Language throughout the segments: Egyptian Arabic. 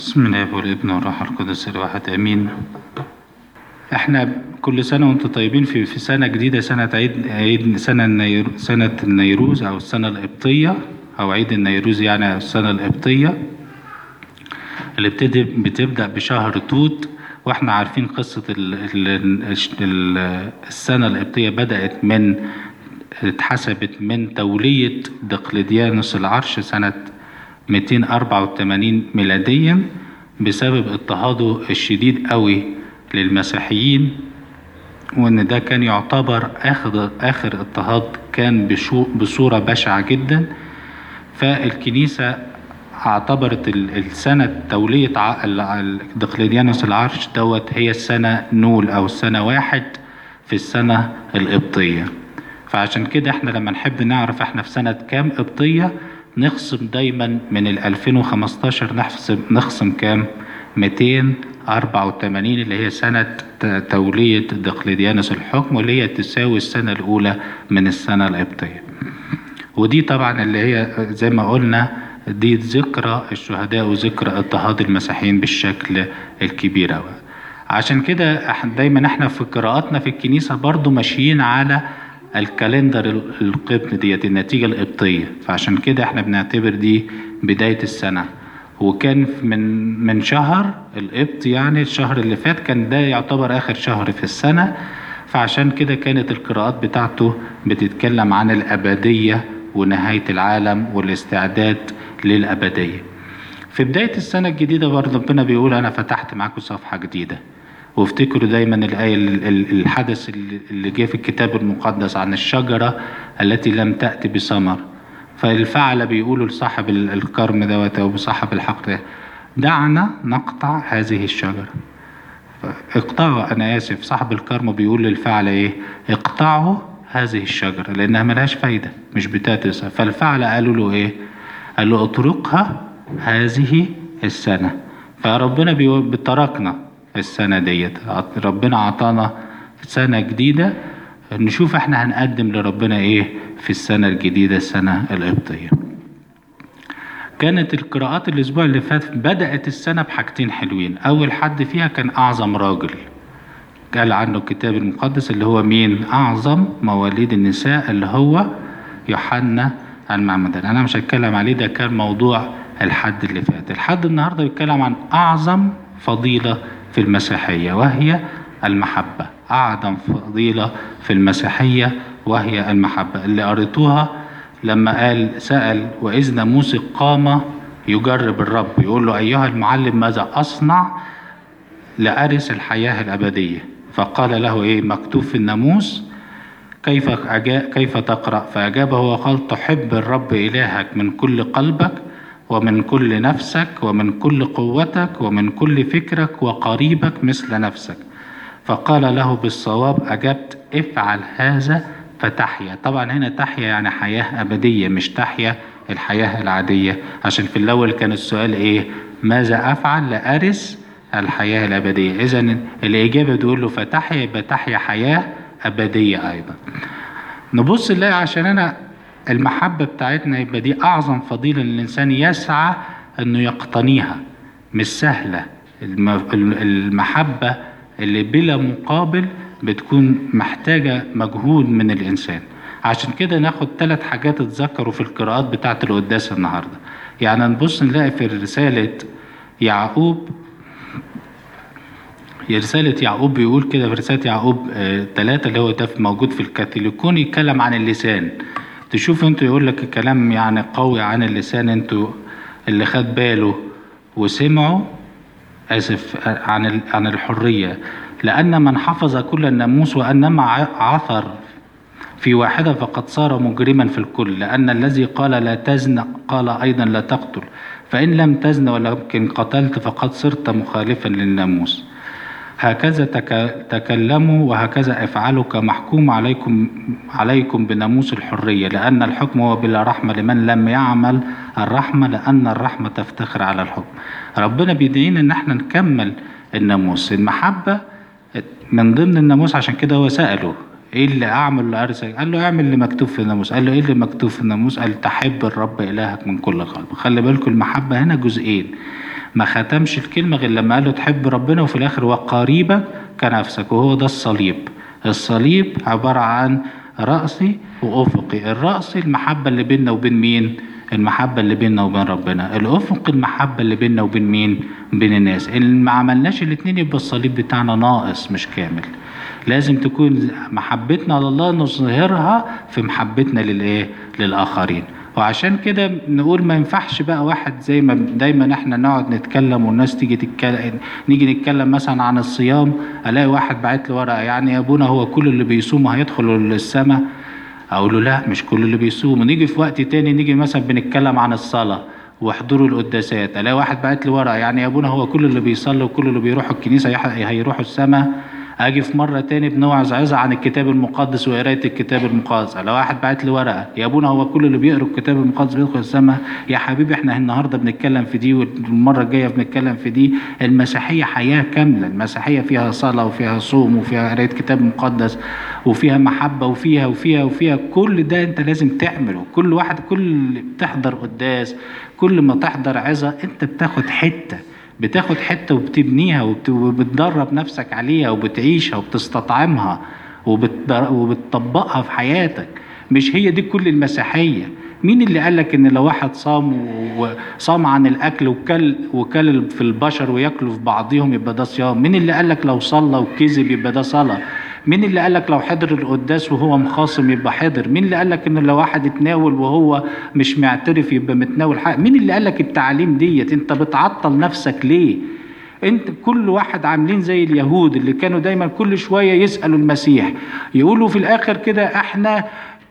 بسم الله والابن والروح القدس الواحد امين احنا كل سنه وانتم طيبين في في سنه جديده سنه عيد عيد سنه النير سنه النيروز او السنه القبطيه او عيد النيروز يعني السنه القبطيه اللي بتدي بتبدا بشهر توت واحنا عارفين قصه ال ال ال السنه القبطيه بدات من اتحسبت من توليه دقلديانوس العرش سنه 284 ميلاديا بسبب اضطهاده الشديد قوي للمسيحيين وان ده كان يعتبر اخر اخر اضطهاد كان بشو بصوره بشعه جدا فالكنيسه اعتبرت السنه توليه دقلديانوس العرش دوت هي السنه نول او السنه واحد في السنه القبطيه فعشان كده احنا لما نحب نعرف احنا في سنه كام قبطيه نخصم دايما من ال 2015 نحسب نخصم كام 284 اللي هي سنة تولية دقلديانوس الحكم واللي هي تساوي السنة الأولى من السنة القبطية ودي طبعا اللي هي زي ما قلنا دي ذكرى الشهداء وذكرى اضطهاد المسيحيين بالشكل الكبير أوي عشان كده دايما احنا في قراءاتنا في الكنيسة برضو ماشيين على الكالندر القبط ديت النتيجة القبطية فعشان كده احنا بنعتبر دي بداية السنة وكان من من شهر القبط يعني الشهر اللي فات كان ده يعتبر آخر شهر في السنة فعشان كده كانت القراءات بتاعته بتتكلم عن الأبدية ونهاية العالم والاستعداد للأبدية في بداية السنة الجديدة برضه ربنا بيقول أنا فتحت معاكم صفحة جديدة وافتكروا دايما الآية الحدث اللي جه في الكتاب المقدس عن الشجرة التي لم تأتي بثمر فالفعل بيقولوا لصاحب الكرم دوت أو صاحب الحقل دعنا نقطع هذه الشجرة اقطعوا أنا آسف صاحب الكرم بيقول للفعل إيه اقطعوا هذه الشجرة لأنها ملهاش فايدة مش بتأتي فالفعل قالوا له إيه قال له اطرقها هذه السنة فربنا بتركنا السنة ديت ربنا عطانا سنة جديدة نشوف احنا هنقدم لربنا ايه في السنة الجديدة السنة القبطية كانت القراءات الاسبوع اللي فات بدأت السنة بحاجتين حلوين اول حد فيها كان اعظم راجل قال عنه الكتاب المقدس اللي هو مين اعظم مواليد النساء اللي هو يوحنا المعمدان انا مش هتكلم عليه ده كان موضوع الحد اللي فات الحد النهارده بيتكلم عن اعظم فضيله في المسيحية وهي المحبة أعظم فضيلة في المسيحية وهي المحبة اللي قريتوها لما قال سأل وإذ ناموس قام يجرب الرب يقول له أيها المعلم ماذا أصنع لأرث الحياة الأبدية فقال له إيه مكتوب في الناموس كيف أجا كيف تقرأ فأجابه وقال تحب الرب إلهك من كل قلبك ومن كل نفسك ومن كل قوتك ومن كل فكرك وقريبك مثل نفسك فقال له بالصواب أجبت افعل هذا فتحيا طبعا هنا تحيا يعني حياة أبدية مش تحيا الحياة العادية عشان في الأول كان السؤال إيه ماذا أفعل لأرث الحياة الأبدية إذا الإجابة تقول له فتحيا يبقى تحيا حياة أبدية أيضا نبص نلاقي عشان أنا المحبة بتاعتنا يبقى دي أعظم فضيلة للإنسان يسعى إنه يقتنيها مش سهلة المحبة اللي بلا مقابل بتكون محتاجة مجهود من الإنسان عشان كده ناخد ثلاث حاجات اتذكروا في القراءات بتاعة القداس النهاردة يعني نبص نلاقي في رسالة يعقوب رسالة يعقوب بيقول كده في رسالة يعقوب ثلاثة اللي هو ده موجود في الكاثوليكون يتكلم عن اللسان تشوف انتوا يقول لك الكلام يعني قوي عن اللسان انتوا اللي خد باله وسمعوا اسف عن عن الحريه لان من حفظ كل الناموس وانما عثر في واحدة فقد صار مجرما في الكل لأن الذي قال لا تزن قال أيضا لا تقتل فإن لم تزن ولكن قتلت فقد صرت مخالفا للناموس هكذا تكلموا وهكذا افعلوا كمحكوم عليكم عليكم بناموس الحريه لان الحكم هو بلا رحمه لمن لم يعمل الرحمه لان الرحمه تفتخر على الحكم ربنا بيدعينا ان احنا نكمل الناموس المحبه من ضمن الناموس عشان كده هو ساله ايه اللي اعمل لارسل قال له اعمل اللي مكتوب في الناموس قال له ايه اللي مكتوب في الناموس قال تحب الرب الهك من كل قلب خلي بالكم المحبه هنا جزئين ما ختمش الكلمة غير لما قال له تحب ربنا وفي الآخر وقريبك كنفسك وهو ده الصليب الصليب عبارة عن رأسي وأفقي الرأسي المحبة اللي بيننا وبين مين المحبة اللي بيننا وبين ربنا الأفق المحبة اللي بيننا وبين مين بين الناس اللي ما عملناش الاتنين يبقى الصليب بتاعنا ناقص مش كامل لازم تكون محبتنا لله نظهرها في محبتنا للايه للآخرين وعشان كده نقول ما ينفعش بقى واحد زي ما دايما احنا نقعد نتكلم والناس تيجي تتكلم نيجي نتكلم مثلا عن الصيام الاقي واحد باعت لي ورقه يعني يا ابونا هو كل اللي بيصوم هيدخل السماء اقول له لا مش كل اللي بيصوم ونيجي في وقت تاني نيجي مثلا بنتكلم عن الصلاه وحضور القداسات الاقي واحد باعت لي ورقه يعني يا ابونا هو كل اللي بيصلي وكل اللي بيروحوا الكنيسه هيروحوا السماء اجي في مره تاني بنوعظ عظه عن الكتاب المقدس وقرايه الكتاب المقدس لو واحد بعت لي ورقه يا ابونا هو كل اللي بيقرا الكتاب المقدس بيدخل السماء يا حبيبي احنا النهارده بنتكلم في دي والمره الجايه بنتكلم في دي المسيحيه حياه كامله المسيحيه فيها صلاه وفيها صوم وفيها قرايه كتاب مقدس وفيها محبه وفيها وفيها وفيها كل ده انت لازم تعمله كل واحد كل بتحضر قداس كل ما تحضر عظه انت بتاخد حته بتاخد حتة وبتبنيها وبتدرب نفسك عليها وبتعيشها وبتستطعمها وبتطبقها في حياتك مش هي دي كل المسيحية مين اللي قالك ان لو واحد صام وصام عن الاكل وكل وكل في البشر وياكلوا في بعضهم يبقى ده صيام مين اللي قالك لو صلى وكذب يبقى ده صلاه مين اللي قالك لو حضر القداس وهو مخاصم يبقى حضر مين اللي قالك ان لو واحد اتناول وهو مش معترف يبقى متناول حق مين اللي قالك التعليم ديت انت بتعطل نفسك ليه انت كل واحد عاملين زي اليهود اللي كانوا دايما كل شويه يسالوا المسيح يقولوا في الاخر كده احنا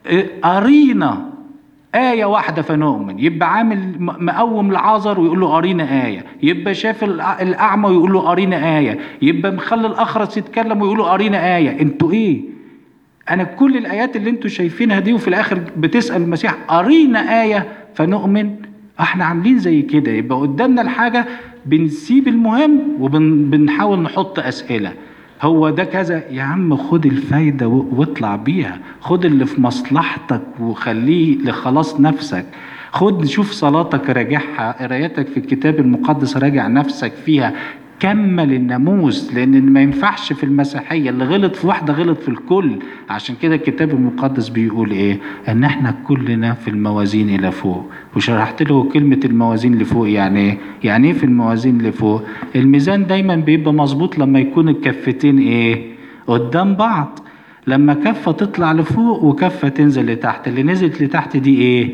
قرينا آية واحدة فنؤمن يبقى عامل مقوم لعازر ويقول له قرينا آية يبقى شاف الأعمى ويقول له قرينا آية يبقى مخلي الأخرس يتكلم ويقول له قرينا آية انتوا إيه أنا كل الآيات اللي انتوا شايفينها دي وفي الآخر بتسأل المسيح قرينا آية فنؤمن احنا عاملين زي كده يبقى قدامنا الحاجة بنسيب المهم وبنحاول نحط أسئلة هو ده كذا يا عم خد الفايدة واطلع بيها خد اللي في مصلحتك وخليه لخلاص نفسك خد شوف صلاتك راجعها قرايتك في الكتاب المقدس راجع نفسك فيها كمل الناموس لان ما ينفعش في المسيحيه اللي غلط في واحده غلط في الكل عشان كده الكتاب المقدس بيقول ايه ان احنا كلنا في الموازين الى فوق وشرحت له كلمه الموازين لفوق يعني ايه يعني ايه في الموازين لفوق الميزان دايما بيبقى مظبوط لما يكون الكفتين ايه قدام بعض لما كفه تطلع لفوق وكفه تنزل لتحت اللي نزلت لتحت دي ايه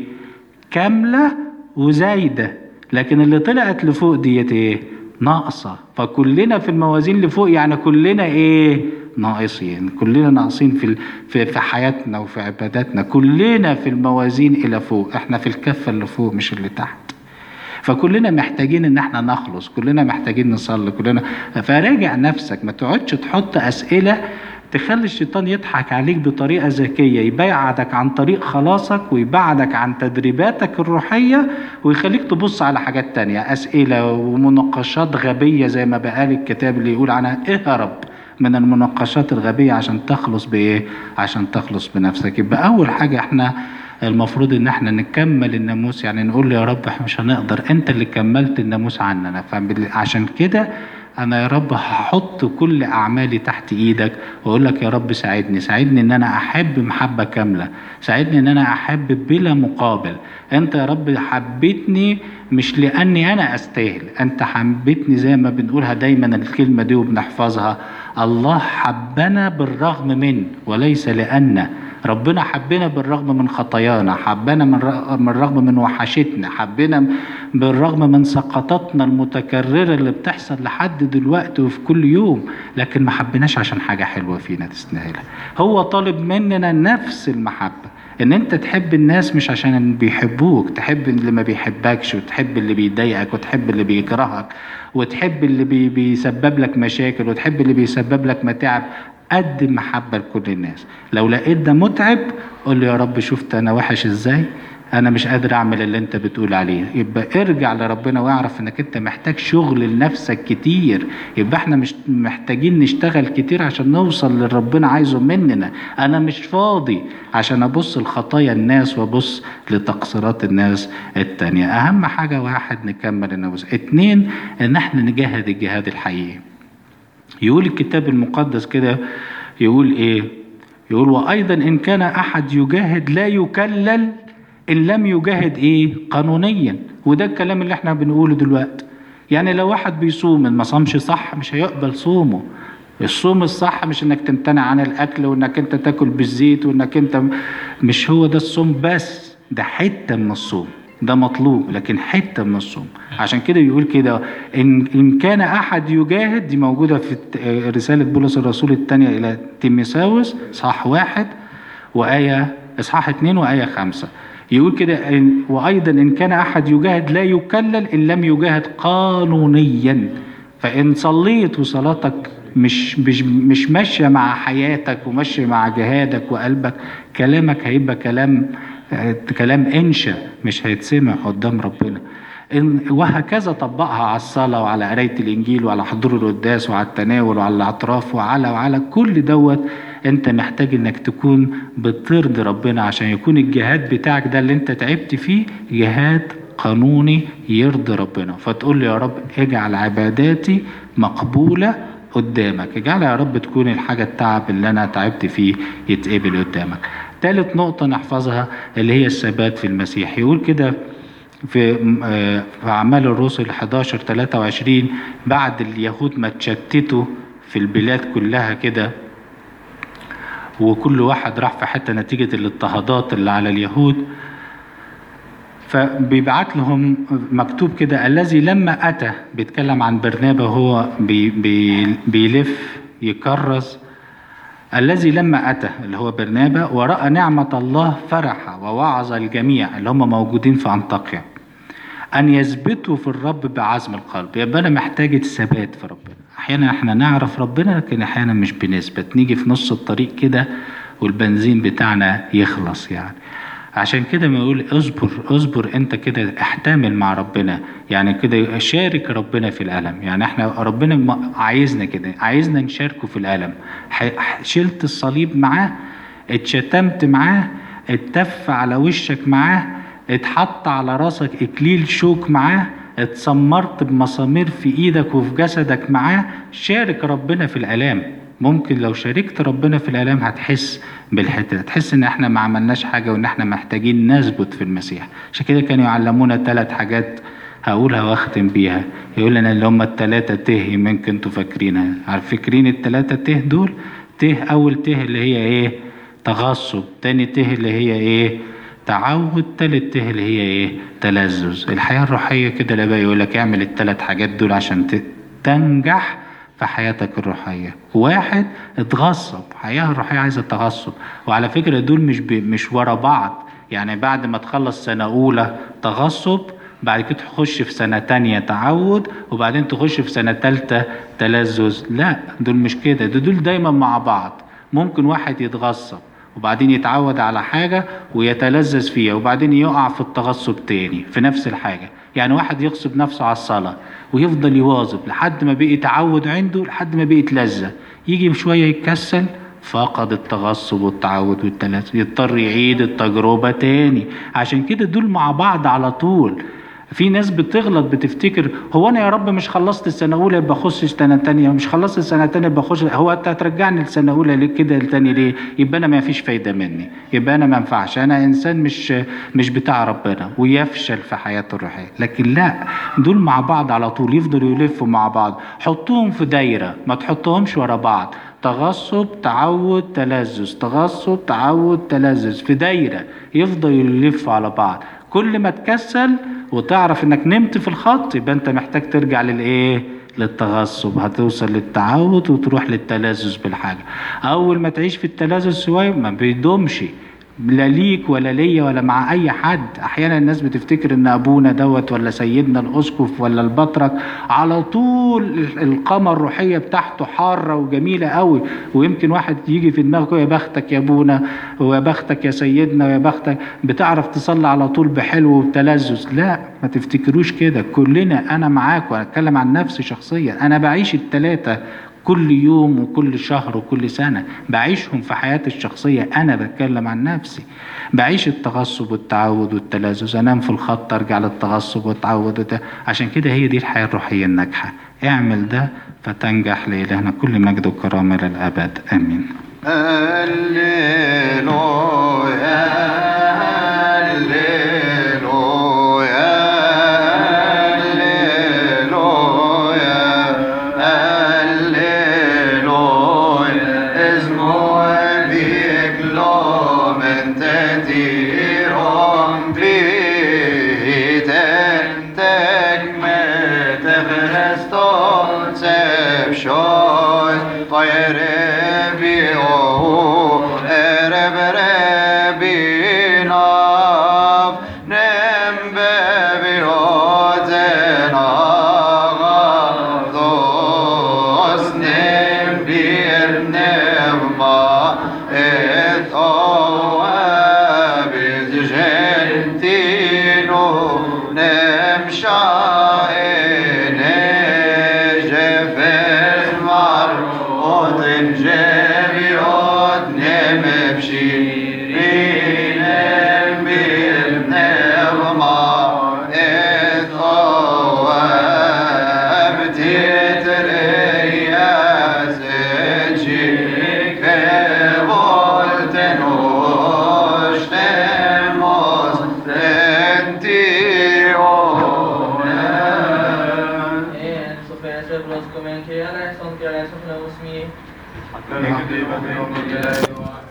كامله وزايده لكن اللي طلعت لفوق ديت ايه ناقصة فكلنا في الموازين اللي فوق يعني كلنا ايه ناقصين كلنا ناقصين في في في حياتنا وفي عباداتنا كلنا في الموازين الى فوق احنا في الكفه اللي فوق مش اللي تحت فكلنا محتاجين ان احنا نخلص كلنا محتاجين نصلي كلنا فراجع نفسك ما تقعدش تحط اسئله تخلي الشيطان يضحك عليك بطريقة ذكية يبعدك عن طريق خلاصك ويبعدك عن تدريباتك الروحية ويخليك تبص على حاجات تانية أسئلة ومناقشات غبية زي ما بقال الكتاب اللي يقول عنها اهرب من المناقشات الغبية عشان تخلص بإيه؟ عشان تخلص بنفسك يبقى أول حاجة احنا المفروض ان احنا نكمل الناموس يعني نقول له يا رب احنا مش هنقدر انت اللي كملت الناموس عننا فعشان كده انا يا رب هحط كل اعمالي تحت ايدك واقول لك يا رب ساعدني ساعدني ان انا احب محبه كامله ساعدني ان انا احب بلا مقابل انت يا رب حبيتني مش لاني انا استاهل انت حبيتني زي ما بنقولها دايما الكلمه دي وبنحفظها الله حبنا بالرغم من وليس لان ربنا حبنا بالرغم من خطايانا حبنا من الرغم من وحشتنا حبنا بالرغم من سقطاتنا المتكررة اللي بتحصل لحد دلوقتي وفي كل يوم لكن ما حبناش عشان حاجة حلوة فينا تستاهلها هو طالب مننا نفس المحبة ان انت تحب الناس مش عشان بيحبوك تحب اللي ما بيحبكش وتحب اللي بيضايقك وتحب اللي بيكرهك وتحب اللي بي بيسبب لك مشاكل وتحب اللي بيسبب لك متاعب قدم محبة لكل الناس لو لقيت ده متعب قول له يا رب شفت أنا وحش إزاي انا مش قادر اعمل اللي انت بتقول عليه يبقى ارجع لربنا واعرف انك انت محتاج شغل لنفسك كتير يبقى احنا مش محتاجين نشتغل كتير عشان نوصل اللي ربنا عايزه مننا انا مش فاضي عشان ابص لخطايا الناس وابص لتقصيرات الناس التانية اهم حاجة واحد نكمل النفس اتنين ان احنا نجاهد الجهاد الحقيقي يقول الكتاب المقدس كده يقول ايه يقول وايضا ان كان احد يجاهد لا يكلل ان لم يجاهد ايه قانونيا وده الكلام اللي احنا بنقوله دلوقتي يعني لو واحد بيصوم ما صامش صح مش هيقبل صومه الصوم الصح مش انك تمتنع عن الاكل وانك انت تاكل بالزيت وانك انت مش هو ده الصوم بس ده حته من الصوم ده مطلوب لكن حته من الصوم عشان كده يقول كده ان ان كان احد يجاهد دي موجوده في رساله بولس الرسول الثانيه الى تيميساوس صح واحد وايه اصحاح اتنين وايه خمسه يقول كده إن وايضا ان كان احد يجاهد لا يكلل ان لم يجاهد قانونيا فان صليت وصلاتك مش مش مش ماشيه مع حياتك وماشيه مع جهادك وقلبك كلامك هيبقى كلام كلام انشا مش هيتسمع قدام ربنا وهكذا طبقها على الصلاة وعلى قراية الإنجيل وعلى حضور القداس وعلى التناول وعلى الأطراف وعلى وعلى كل دوت أنت محتاج إنك تكون بترضي ربنا عشان يكون الجهاد بتاعك ده اللي أنت تعبت فيه جهاد قانوني يرضي ربنا فتقول له يا رب اجعل عباداتي مقبولة قدامك اجعل يا رب تكون الحاجة التعب اللي أنا تعبت فيه يتقبل قدامك ثالث نقطة نحفظها اللي هي الثبات في المسيح يقول كده في في أعمال الرسل 11 23 بعد اليهود ما تشتتوا في البلاد كلها كده وكل واحد راح في حتة نتيجة الاضطهادات اللي على اليهود فبيبعت لهم مكتوب كده الذي لما أتى بيتكلم عن برنابا هو بي بي بيلف يكرز الذي لما أتى اللي هو برنابا ورأى نعمة الله فرح ووعظ الجميع اللي هم موجودين في أنطاكيا أن يثبتوا في الرب بعزم القلب يبقى أنا محتاج الثبات في ربنا أحيانا إحنا نعرف ربنا لكن أحيانا مش بنثبت نيجي في نص الطريق كده والبنزين بتاعنا يخلص يعني عشان كده ما يقول اصبر اصبر انت كده احتمل مع ربنا يعني كده شارك ربنا في الالم يعني احنا ربنا عايزنا كده عايزنا نشاركه في الالم شلت الصليب معاه اتشتمت معاه اتف على وشك معاه اتحط على راسك اكليل شوك معاه اتسمرت بمسامير في ايدك وفي جسدك معاه شارك ربنا في الالام ممكن لو شاركت ربنا في الالام هتحس بالحته هتحس ان احنا ما عملناش حاجه وان احنا محتاجين نثبت في المسيح عشان كده كانوا يعلمونا ثلاث حاجات هقولها واختم بيها يقول لنا اللي هم الثلاثه ته يمكن انتوا فاكرينها عارف فاكرين الثلاثه ته دول ته اول ته اللي هي ايه تغصب تاني ته اللي هي ايه تعود تالت ته اللي هي ايه تلذذ الحياه الروحيه كده لا بقى يقول لك اعمل الثلاث حاجات دول عشان تنجح في حياتك الروحية واحد اتغصب حياة الروحية عايزة تغصب وعلى فكرة دول مش ب... مش ورا بعض يعني بعد ما تخلص سنة أولى تغصب بعد كده تخش في سنة تانية تعود وبعدين تخش في سنة تالتة تلذذ لا دول مش كده دول دايما مع بعض ممكن واحد يتغصب وبعدين يتعود على حاجة ويتلذذ فيها وبعدين يقع في التغصب تاني في نفس الحاجة يعني واحد يغصب نفسه على الصلاة ويفضل يواظب لحد ما بقي تعود عنده لحد ما بقيت لذة يجي شوية يتكسل فقد التغصب والتعود والتلذذ يضطر يعيد التجربة تاني عشان كده دول مع بعض على طول في ناس بتغلط بتفتكر هو انا يا رب مش خلصت السنه الاولى يبقى اخش سنه تانية مش خلصت السنه التانية يبقى اخش هو انت هترجعني السنه الاولى ليه كده التاني ليه يبقى انا ما فيش فايده مني يبقى انا ما ينفعش انا انسان مش مش بتاع ربنا ويفشل في حياته الروحيه لكن لا دول مع بعض على طول يفضلوا يلفوا مع بعض حطوهم في دايره ما تحطهمش ورا بعض تغصب تعود تلذذ تغصب تعود تلذذ في دايره يفضلوا يلفوا على بعض كل ما تكسل وتعرف انك نمت في الخط يبقى انت محتاج ترجع للايه للتغصب هتوصل للتعود وتروح للتلذذ بالحاجه اول ما تعيش في التلذذ شويه ما بيدومش لا ليك ولا ليا ولا مع اي حد احيانا الناس بتفتكر ان ابونا دوت ولا سيدنا الاسقف ولا البطرك على طول ال- القامه الروحيه بتاعته حاره وجميله قوي ويمكن واحد يجي في دماغه يا بختك يا ابونا ويا بختك يا سيدنا ويا بختك بتعرف تصلي على طول بحلو وبتلذذ لا ما تفتكروش كده كلنا انا معاك وانا اتكلم عن نفسي شخصيا انا بعيش التلاته كل يوم وكل شهر وكل سنة بعيشهم في حياتي الشخصية أنا بتكلم عن نفسي بعيش التغصب والتعود والتلذذ أنام في الخط أرجع للتغصب والتعود وت... عشان كده هي دي الحياة الروحية الناجحة اعمل ده فتنجح لإلهنا كل مجد وكرامة للأبد آمين هللويا هللويا هللويا هللويا اسمه بيكلومن تديرهم بيتن تكمت خرستون سبشوي طير بيو ارب ربيناف نم ببيوتنا غضوس نم بيرنم ما اتواب جنتينو نمشى نجفز مرقود جبيوت نمبشي بينم بيرنم ما اتواب تترياس جي كبولتن وشتموس انتيونا En så frälser blås kommer en kille, som kallas för oss med. Att den är